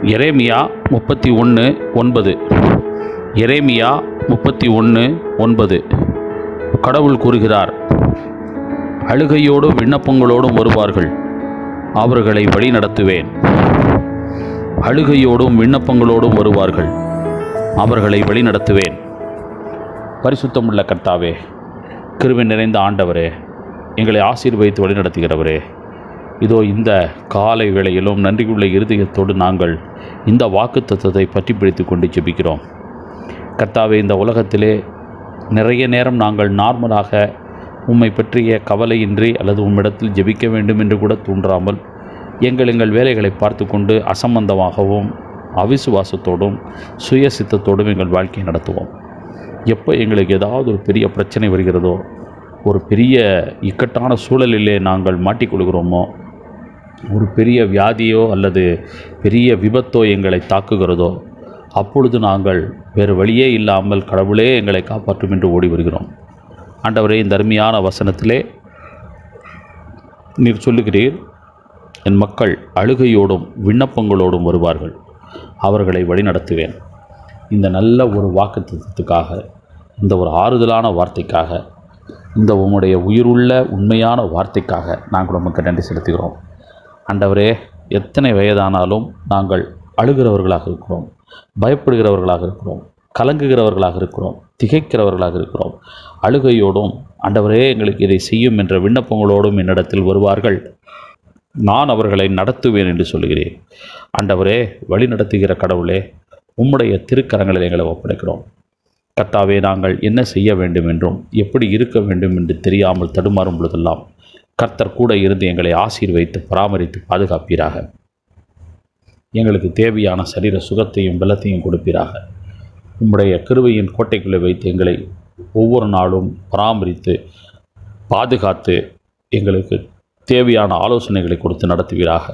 எரேமியா முப்பத்தி ஒன்று ஒன்பது எரேமியா முப்பத்தி ஒன்று ஒன்பது கடவுள் கூறுகிறார் அழுகையோடும் விண்ணப்பங்களோடும் வருவார்கள் அவர்களை வழி நடத்துவேன் அழுகையோடும் விண்ணப்பங்களோடும் வருவார்கள் அவர்களை வழி நடத்துவேன் பரிசுத்தமுள்ள கர்த்தாவே கிருபை நிறைந்த ஆண்டவரே எங்களை ஆசீர்வதித்து வழிநடத்துகிறவரே இதோ இந்த காலை வேளையிலும் நன்றியுள்ள இருதயத்தோடு நாங்கள் இந்த வாக்குத்தத்தத்தை பற்றி பிடித்து கொண்டு ஜெபிக்கிறோம் கர்த்தாவே இந்த உலகத்திலே நிறைய நேரம் நாங்கள் நார்மலாக உம்மை பற்றிய கவலையின்றி அல்லது உம்மிடத்தில் ஜெபிக்க வேண்டும் என்று கூட தூண்டாமல் எங்கள் எங்கள் வேலைகளை பார்த்து கொண்டு அசம்பந்தமாகவும் அவிசுவாசத்தோடும் சுய சித்தத்தோடும் எங்கள் வாழ்க்கையை நடத்துவோம் எப்போ எங்களுக்கு ஏதாவது ஒரு பெரிய பிரச்சனை வருகிறதோ ஒரு பெரிய இக்கட்டான சூழலிலே நாங்கள் மாட்டிக்கொள்கிறோமோ ஒரு பெரிய வியாதியோ அல்லது பெரிய விபத்தோ எங்களை தாக்குகிறதோ அப்பொழுது நாங்கள் வேறு வழியே இல்லாமல் கடவுளே எங்களை காப்பாற்றும் என்று ஓடி வருகிறோம் ஆண்டவரே இந்த அருமையான வசனத்திலே நீர் சொல்லுகிறீர் என் மக்கள் அழுகையோடும் விண்ணப்பங்களோடும் வருவார்கள் அவர்களை வழிநடத்துவேன் இந்த நல்ல ஒரு வாக்குத்தத்தத்துக்காக இந்த ஒரு ஆறுதலான வார்த்தைக்காக இந்த உம்முடைய உயிருள்ள உண்மையான வார்த்தைக்காக நாங்கள் உமக்கு நன்றி செலுத்துகிறோம் ஆண்டவரே எத்தனை வயதானாலும் நாங்கள் அழுகிறவர்களாக இருக்கிறோம் பயப்படுகிறவர்களாக இருக்கிறோம் கலங்குகிறவர்களாக இருக்கிறோம் திகைக்கிறவர்களாக இருக்கிறோம் அழுகையோடும் ஆண்டவரே எங்களுக்கு இதை செய்யும் என்ற விண்ணப்பங்களோடும் என்னிடத்தில் வருவார்கள் நான் அவர்களை நடத்துவேன் என்று சொல்கிறேன் ஆண்டவரே வழி நடத்துகிற கடவுளே உம்முடைய திருக்கரங்களில் எங்களை ஒப்படைக்கிறோம் கர்த்தாவே நாங்கள் என்ன செய்ய வேண்டும் என்றும் எப்படி இருக்க வேண்டும் என்று தெரியாமல் தடுமாறும் பொழுதெல்லாம் கர்த்தர் கூட இருந்து எங்களை ஆசீர்வைத்து பராமரித்து பாதுகாப்பீராக எங்களுக்கு தேவையான சரீர சுகத்தையும் பலத்தையும் கொடுப்பீராக உம்முடைய கிருபையின் கோட்டைக்குள்ளே வைத்து எங்களை ஒவ்வொரு நாளும் பராமரித்து பாதுகாத்து எங்களுக்கு தேவையான ஆலோசனைகளை கொடுத்து நடத்துவீராக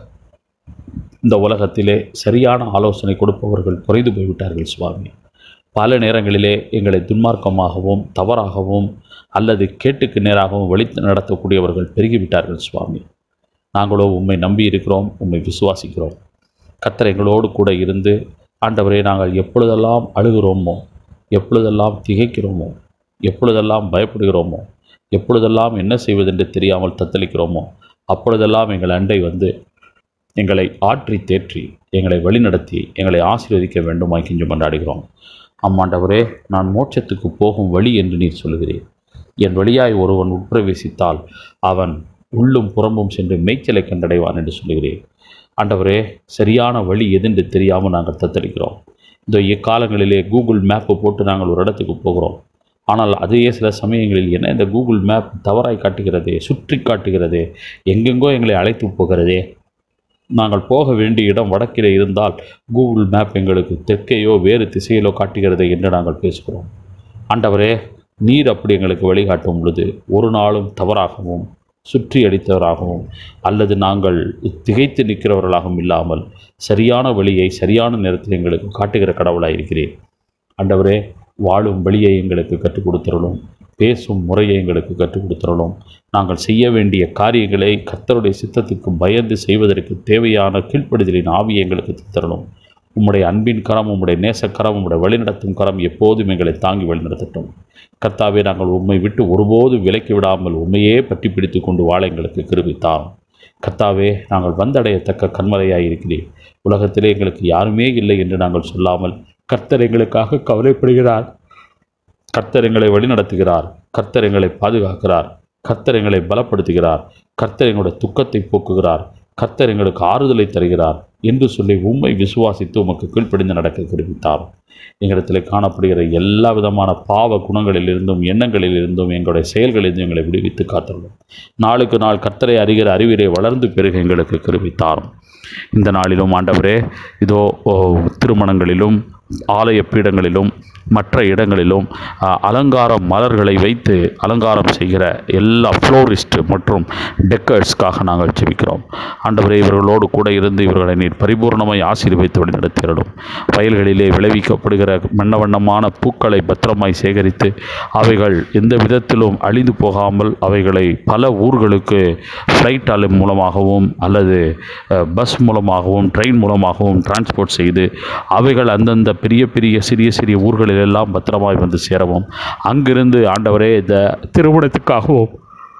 இந்த உலகத்திலே சரியான ஆலோசனை கொடுப்பவர்கள் குறைந்து போய்விட்டார்கள் சுவாமி பல நேரங்களிலே எங்களை துன்மார்க்கமாகவும் தவறாகவும் அல்லது கேட்டுக்கு நேராகவும் வழி நடத்தக்கூடியவர்கள் பெருகிவிட்டார்கள் சுவாமி நாங்களோ உம்மை நம்பி இருக்கிறோம் உம்மை விசுவாசிக்கிறோம் கத்தர் எங்களோடு கூட இருந்து ஆண்டவரே நாங்கள் எப்பொழுதெல்லாம் அழுகிறோமோ எப்பொழுதெல்லாம் திகைக்கிறோமோ எப்பொழுதெல்லாம் பயப்படுகிறோமோ எப்பொழுதெல்லாம் என்ன செய்வதென்று தெரியாமல் தத்தளிக்கிறோமோ அப்பொழுதெல்லாம் எங்கள் அண்டை வந்து எங்களை ஆற்றி தேற்றி எங்களை வழிநடத்தி எங்களை ஆசீர்வதிக்க வேண்டுமாய் கெஞ்சு கொண்டாடுகிறோம் அம்மாண்டவரே நான் மோட்சத்துக்கு போகும் வழி என்று நீர் சொல்கிறேன் என் வழியாய் ஒருவன் உட்பிரவேசித்தால் அவன் உள்ளும் புறம்பும் சென்று மேய்ச்சலை கண்டடைவான் என்று சொல்கிறேன் ஆண்டவரே சரியான வழி எதென்று தெரியாமல் நாங்கள் தத்தளிக்கிறோம் இந்த இக்காலங்களிலே கூகுள் மேப்பை போட்டு நாங்கள் ஒரு இடத்துக்கு போகிறோம் ஆனால் அதே சில சமயங்களில் என்ன இந்த கூகுள் மேப் தவறாய் காட்டுகிறதே சுற்றி காட்டுகிறதே எங்கெங்கோ எங்களை அழைத்து போகிறதே நாங்கள் போக வேண்டிய இடம் வடக்கிலே இருந்தால் கூகுள் மேப் எங்களுக்கு தெற்கேயோ வேறு திசையிலோ காட்டுகிறதே என்று நாங்கள் பேசுகிறோம் ஆண்டவரே நீர் அப்படி எங்களுக்கு வழிகாட்டும் பொழுது ஒரு நாளும் தவறாகவும் சுற்றி அடித்தவராகவும் அல்லது நாங்கள் திகைத்து நிற்கிறவர்களாகவும் இல்லாமல் சரியான வழியை சரியான நேரத்தில் எங்களுக்கு காட்டுகிற கடவுளாக இருக்கிறேன் ஆண்டவரே வாழும் வழியை எங்களுக்கு கற்றுக் கொடுத்துடலும் பேசும் முறையை எங்களுக்கு கற்றுக் கொடுத்துடலும் நாங்கள் செய்ய வேண்டிய காரியங்களை கர்த்தருடைய சித்தத்துக்கு பயந்து செய்வதற்கு தேவையான கீழ்ப்படுதலின் ஆவியை எங்களுக்கு தரணும் உம்முடைய அன்பின் கரம் உம்முடைய நேசக்கரம் உம்முடைய வழிநடத்தும் கரம் எப்போதும் எங்களை தாங்கி வழிநடத்தட்டும் கர்த்தாவே நாங்கள் உம்மை விட்டு ஒருபோது விலக்கி விடாமல் உண்மையே பற்றி பிடித்து கொண்டு வாழ எங்களுக்கு கிருபித்தாம் கர்த்தாவே நாங்கள் வந்தடையத்தக்க கண்மலையாய் இருக்கிறேன் உலகத்திலே எங்களுக்கு யாருமே இல்லை என்று நாங்கள் சொல்லாமல் கர்த்தர் எங்களுக்காக கவலைப்படுகிறார் கர்த்தர் எங்களை வழிநடத்துகிறார் கர்த்தர் எங்களை பாதுகாக்கிறார் கர்த்தர் எங்களை பலப்படுத்துகிறார் கர்த்தர் எங்களுடைய துக்கத்தை போக்குகிறார் கர்த்தர் எங்களுக்கு ஆறுதலை தருகிறார் என்று சொல்லி உம்மை விசுவாசித்து உமக்கு கீழ்ப்படிந்து நடக்க கிருபித்தார் எங்களிடத்தில் காணப்படுகிற எல்லா விதமான பாவ குணங்களிலிருந்தும் எண்ணங்களிலிருந்தும் எங்களுடைய செயல்களிலிருந்தும் எங்களை விடுவித்து காத்துள்ளோம் நாளுக்கு நாள் கர்த்தரை அறிகிற அறிவிலே வளர்ந்து பெருக எங்களுக்கு கிருபித்தாரும் இந்த நாளிலும் ஆண்டவரே இதோ ஓ, திருமணங்களிலும் ஆலய பீடங்களிலும் மற்ற இடங்களிலும் ஆ, அலங்கார மலர்களை வைத்து அலங்காரம் செய்கிற எல்லா ஃப்ளோரிஸ்ட் மற்றும் டெக்கர்ஸ்க்காக நாங்கள் ஜெபிக்கிறோம் ஆண்டவரே இவர்களோடு கூட இருந்து இவர்களை நீர் பரிபூர்ணமாய் ஆசீர்வதித்து வழிநடத்திடலும் வயல்களிலே விளைவிக்கப்படுகிற வண்ண வண்ணமான பூக்களை பத்திரமாய் சேகரித்து அவைகள் எந்த விதத்திலும் அழிந்து போகாமல் அவைகளை பல ஊர்களுக்கு ஃப்ளைட் அலை மூலமாகவும் அல்லது அஹ், பஸ் மூலமாகவும் ட்ரெயின் மூலமாகவும் டிரான்ஸ்போர்ட் செய்து அவைகள் அந்தந்த பெரிய பெரிய சிறிய சிறிய ஊர்களிலெல்லாம் பத்திரமாய் வந்து சேரவும் அங்கிருந்து ஆண்டவரே இந்த திருமணத்துக்காகவும்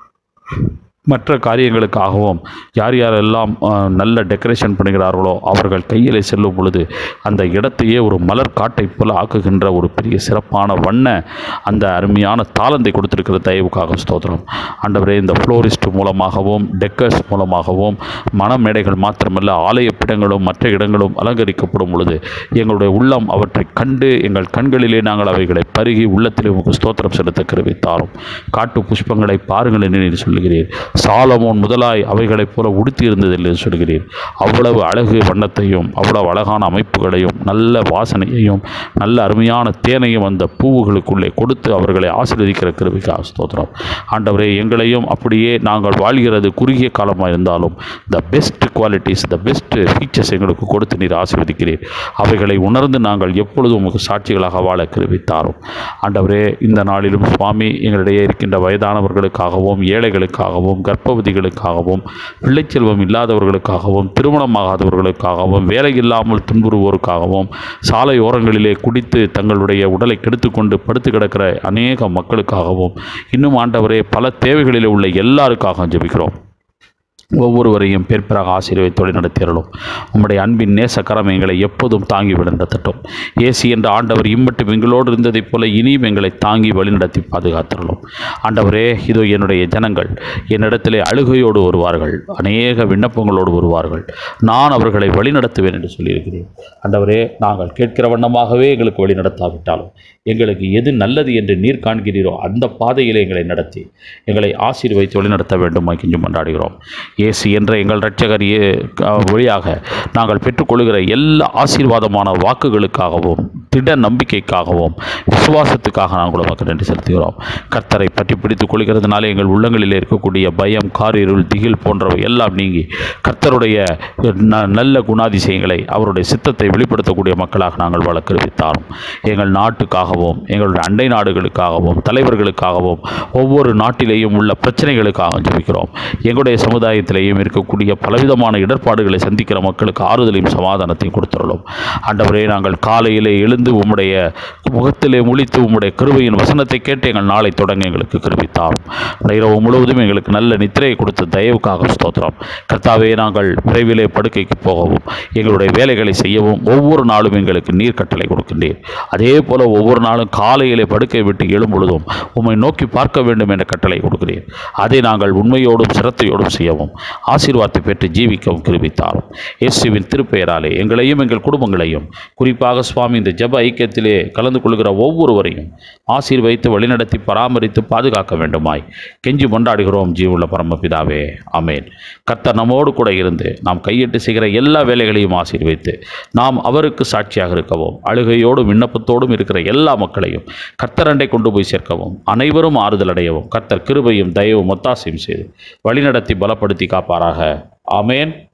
மற்ற காரியங்களுக்காகவும் யார் யாரெல்லாம் அஹ், நல்ல டெக்கரேஷன் பண்ணுகிறார்களோ அவர்கள் கையிலே செல்லும் பொழுது அந்த இடத்தையே ஒரு மலர் காட்டை போல ஆக்குகின்ற ஒரு பெரிய சிறப்பான வண்ண அந்த அருமையான தாளந்தை கொடுத்திருக்கிற தயவுக்காக ஸ்தோத்திரம் ஆண்டவரே இந்த ஃப்ளோரிஸ்ட் மூலமாகவும் டெக்கர்ஸ் மூலமாகவும் மணமேடைகள் மாத்திரமல்ல ஆலய பிடங்களும் மற்ற இடங்களும் அலங்கரிக்கப்படும் பொழுது எங்களுடைய உள்ளம் அவற்றை கண்டு எங்கள் கண்களிலே நாங்கள் அவைகளை பருகி உள்ளத்திலே உங்களுக்கு ஸ்தோத்திரம் செலுத்த கிருவித்தாரும் காட்டு புஷ்பங்களை பாருங்கள் என்று நீர் சொல்லுகிறீர் சாலமோன் முதலாய் அவைகளைப் போல உடுத்தி இருந்தது என்று சொல்கிறீர் அவ்வளவு அழகு வண்ணத்தையும் அவ்வளவு அழகான அமைப்புகளையும் நல்ல வாசனையையும் நல்ல அருமையான தேனையும் அந்த பூவுகளுக்குள்ளே கொடுத்து அவர்களை ஆசீர்வதிக்கிற கிருபிக்காக ஸ்தோத்திரம் ஆண்டவரே எங்களையும் அப்படியே நாங்கள் வாழ்கிறது குறுகிய காலமாக இருந்தாலும் the best qualities the best features எங்களுக்கு கொடுத்து நீர் ஆசீர்வதிக்கிறீர் அவைகளை உணர்ந்து நாங்கள் எப்பொழுதும் உமக்கு சாட்சிகளாக வாழ கிருபித்தாரும் ஆண்டவரே இந்த நாளிலும் சுவாமி எங்களிடையே இருக்கின்ற வயதானவர்களுக்காகவும் ஏழைகளுக்காகவும் கர்ப்பவதிகளுக்காகவும் பிள்ளைச்செல்வம் இல்லாதவர்களுக்காகவும் திருமணமாகாதவர்களுக்காகவும் வேலை இல்லாமல் துன்புறுவோருக்காகவும் சாலை ஓரங்களிலே குடித்து தங்களுடைய உடலை கெடுத்துக்கொண்டு படுத்து கிடக்கிற அநேக மக்களுக்காகவும் இன்னும் ஆண்டவரே பல தேவைகளிலே உள்ள எல்லாருக்காகவும் ஜெபிக்கிறோம் ஒவ்வொருவரையும் பேர்பெறாக ஆசீர்வதித்து வழி நடத்தியறலும் உம்முடைய அன்பின் நேசக்கரம் எங்களை எப்போதும் தாங்கி விழுந்தட்டும் ஏசி என்ற ஆண்டவர் இம்மட்டும் எங்களோடு இருந்ததைப் போல இனியும் எங்களை தாங்கி வழிநடத்தி பாதுகாத்திரலும் ஆண்டவரே இதோ என்னுடைய ஜனங்கள் என்னிடத்திலே அழுகையோடு வருவார்கள் அநேக விண்ணப்பங்களோடு வருவார்கள் நான் அவர்களை வழிநடத்துவேன் என்று சொல்லியிருக்கிறேன் ஆண்டவரே நாங்கள் கேட்கிற வண்ணமாகவே எங்களுக்கு வழி நடத்தாவிட்டாலும் எங்களுக்கு எது நல்லது என்று நீர் காண்கிறீரோ அந்த பாதையிலே எங்களை நடத்தி எங்களை ஆசீர்வதித்து வழிநடத்த வேண்டும் கெஞ்சி கொண்டாடுகிறோம் இயேசு என்ற எங்கள் இரட்சகர் இயே- க- வழியாக நாங்கள் பெற்றுக்கொள்கிற எல்லா ஆசீர்வாதமான வாக்குகளுக்காகவும் திட நம்பிக்கைக்காகவும் விசுவாசத்துக்காக நாங்கள் உமக்கு நன்றி செலுத்துகிறோம் கர்த்தரை பற்றி பிடித்துக் கொள்கிறதுனால எங்கள் உள்ளங்களிலே இருக்கக்கூடிய பயம் காரிருள் திகில் போன்றவை எல்லாம் நீங்கி கர்த்தருடைய ந- நல்ல குணாதிசயங்களை அவருடைய சித்தத்தை வெளிப்படுத்தக்கூடிய மக்களாக நாங்கள் வாழ கருவித்தாரோம் எங்கள் நாட்டுக்காகவும் எங்களுடைய அண்டை நாடுகளுக்காகவும் தலைவர்களுக்காகவும் ஒவ்வொரு நாட்டிலேயும் உள்ள பிரச்சனைகளுக்காக ஜெபிக்கிறோம் எங்களுடைய சமுதாயத்திலேயும் இருக்கக்கூடிய பலவிதமான இடர்பாடுகளை சந்திக்கிற மக்களுக்கு ஆறுதலையும் சமாதானத்தையும் கொடுத்துள்ளோம் ஆண்டவரே நாங்கள் காலையிலே எழுந்து உம்முடைய முகத்திலே முழித்து உம்முடைய கிருபையின் வசனத்தை கேட்டு எங்கள் நாளை தொடங்க எங்களுக்கு கிருபித்தாரும் இரவு முழுவதும் எங்களுக்கு நல்ல நித்திரையை கொடுத்த தயவுக்காக ஸ்தோத்திரம் கர்த்தாவே நாங்கள் விரைவிலே படுக்கைக்கு போகவும் எங்களுடைய வேலைகளை செய்யவும் ஒவ்வொரு நாளும் எங்களுக்கு நீர் கட்டளை கொடுக்கின்றீர் அதே போல ஒவ்வொரு நாளும் காலையிலே படுக்கை விட்டு எழும் பொழுதும் உம்மை நோக்கி பார்க்க வேண்டும் என்ற கட்டளை கொடுக்கிறீர் அதை நாங்கள் உண்மையோடும் சிரத்தையோடும் செய்யவும் ஆசீர்வாதத்தை பெற்று ஜீவிக்கவும் கிருபித்தாரும் இயேசுவின் திருப்பெயராலே எங்களையும் எங்கள் குடும்பங்களையும் குறிப்பாக சுவாமி இந்த ஜெப ஐக்கியத்திலே கலந்து கொள்கிற ஒவ்வொருவரையும் ஆசீர்வதித்து வழிநடத்தி பராமரித்து பாதுகாக்க வேண்டுமாய் கெஞ்சி கொண்டாடுகிறோம் ஜீவுள்ள பரமபிதாவே ஆமென் கர்த்தர் நம்மோடு கூட இருந்து நாம் கையிட்டு செய்கிற எல்லா வேலைகளையும் ஆசீர்வதித்து நாம் அவருக்கு சாட்சியாக இருக்கவும் அழுகையோடும் விண்ணப்பத்தோடும் இருக்கிற எல்லா மக்களையும் கர்த்தரண்டை கொண்டு போய் சேர்க்கவும் அனைவரும் ஆறுதல் அடையவும் கர்த்தர் கிருபையும் தயவும் ஒத்தாசையும் செய்து வழிநடத்தி பலப்படுத்தி காப்பாராக ஆமென்